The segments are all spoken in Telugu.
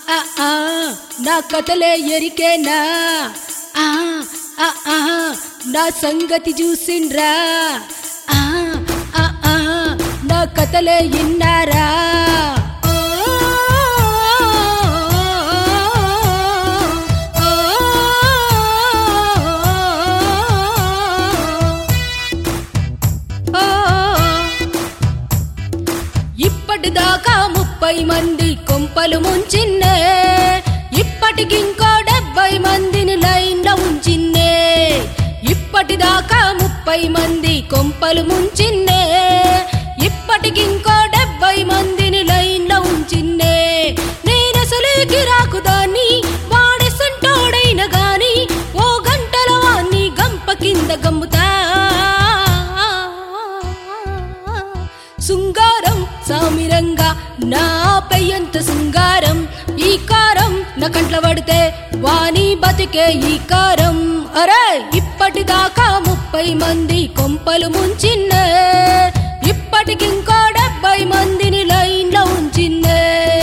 ఆ, ఆ, నా కథలే ఎరికేనా ఆ, ఆ, ఆ, నా సంగతి చూసిండ్రా ఆ, ఆ, ఆ, నా కథలే ఇన్నారా ఇప్పటిదాకా ముప్పై మంది కొంపలు ముంచిన్నే ఇప్పటికి ఇంకో డెబ్బై మందిని లైన్లో ఉంచిన్నే ఇప్పటిదాకా ముప్పై మంది కొంపలు ముంచిన్నే ఇప్పటికి ఇంకో డెబ్బై మందిని లైన్లో ఉంచిన్నే నేనసలే గిరాకు దాన్ని వాడెసంటోడైన గాని ఓ గంటల వాణ్ణి గంప కింద గమ్ముతా శృంగారం సామిరంగా నాపై ఎంత శృంగారం ఈ కారం నా కంట్ల పడితే వాణి బతికే ఈ కారం అరే ఇప్పటిదాకా ముప్పై మంది కొంపలు ముంచిన్నే ఇప్పటికి ఇంకో డెబ్బై మందిని లైన్లో ఉంచిన్నే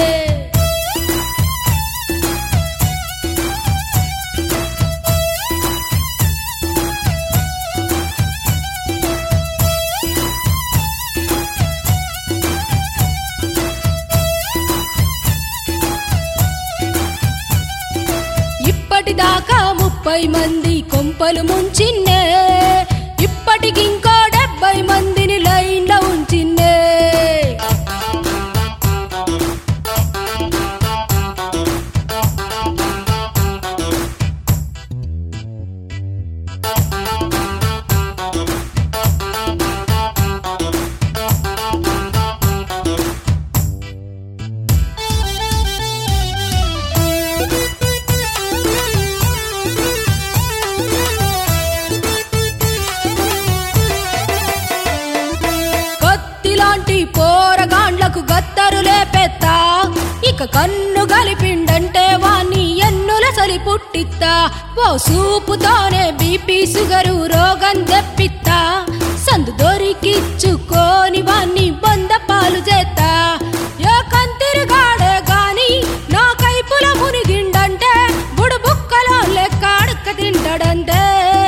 ఇప్పటిదాకా ముప్పై మంది కొంపలు ముంచిన్నే ఇప్పటికి ఇంకో డెబ్బై మందిని లైన్లో ఉంచిన్నే కత్తిలాంటి పోరగాండ్లకు గత్తరు లేపెత్తా ఇక కన్ను గలిపిండంటే వాణ్ణి ఎన్నుల సలి పుట్టిత్తా ఓ సూపుతోనే బీపీ షుగరు రోగం తెప్పిత్తా సందు దొరికిచ్చుకోని వాణ్ణి బంద పాలు చేత్తా ఏ కంతిరిగాడే గాని నా కైపుల మునిగిండంటే బుడు బుక్కలో లెక్క అడక్క తింటాడంతే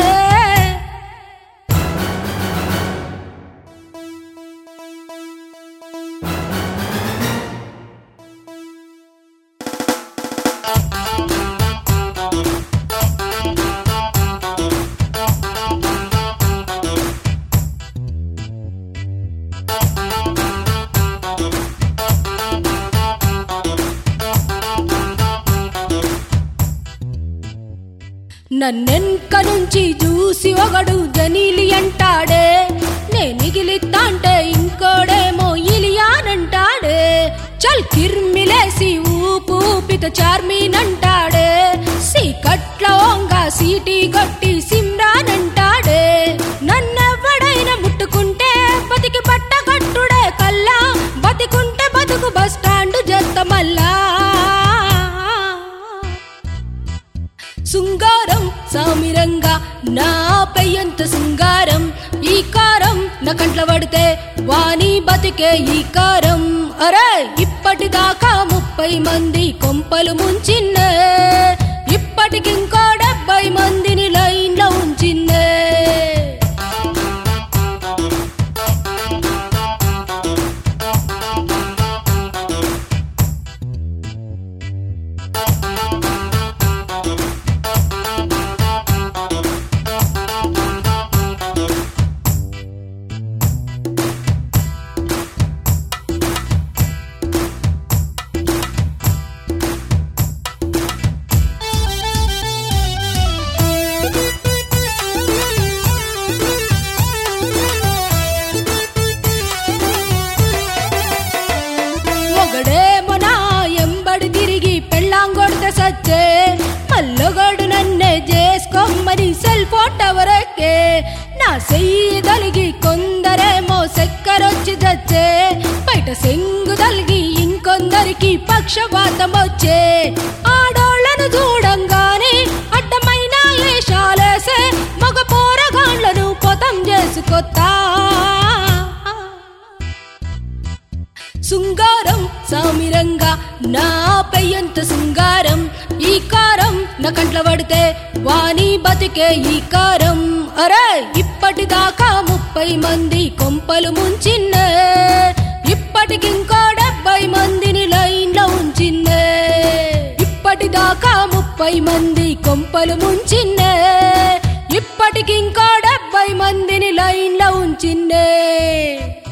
నన్నెన్క నుంచి చూసి ఒకడు జనీలి అంటాడే నే మిగిలిత్తాంటే ఇంకోడేమో ఇలియానంటాడే చల్ కిర్మిలేసి ఊపు ఊపిత చార్మీనంటాడే సీకట్ల ఓంగా సీటీ గట్టి సిమ్రానంటాడే నన్నెవ్వడైనా ముట్టుకుంటే బతికి బట్ట కట్టుడే కల్లా బతికుంటే బతుకు బస్ స్టాండ్ జత్త మల్లా శృంగారం సామిరంగా నాపై ఎంత శృంగారం ఈ కారం నా కంట్ల పడితే వాణి బతికే ఈ కారం అరే ఇప్పటిదాకా ముప్పై మంది కొంపలు ముంచిన్నే ఇప్పటికి ఇంకో డెబ్బై మందిని లైన్లో ఉంచిన్నే ఒకడేమో నా ఎంబడి తిరిగి పెళ్ళాంగొడితే సచ్చే మల్లొగడు నన్నే చేసుకోమని సెల్ ఫోన్ టవర్ ఎక్కే నా చెయ్యి తలిగి కొందరేమో చక్కరొచ్చి చచ్చే బయట సెంగు తలిగి ఇంకొందరికి పక్షపాతం వచ్చే ఆడోళ్లను చూడంగానే అడ్డమైన ఏషాలేసే మగ పోరగాళ్లను పొతం చేసుకొత్తా శృంగారం సామిరంగా నా పెయ్యంత శృంగారం ఈ కారం నా కంట్ల పడితే వాణి బతికే ఈ కారం అరే ఇప్పటిదాకా ముప్పై మంది కొంపలు ముంచిన్నే ఇప్పటికింకో డెబ్బై మందిని లైన్లో ఉంచిన్నే ఇప్పటిదాకా ముప్పై మంది కొంపలు ముంచిన్నే ఇప్పటికింకో డెబ్బై మందిని లైన్లో ఉంచిన్నే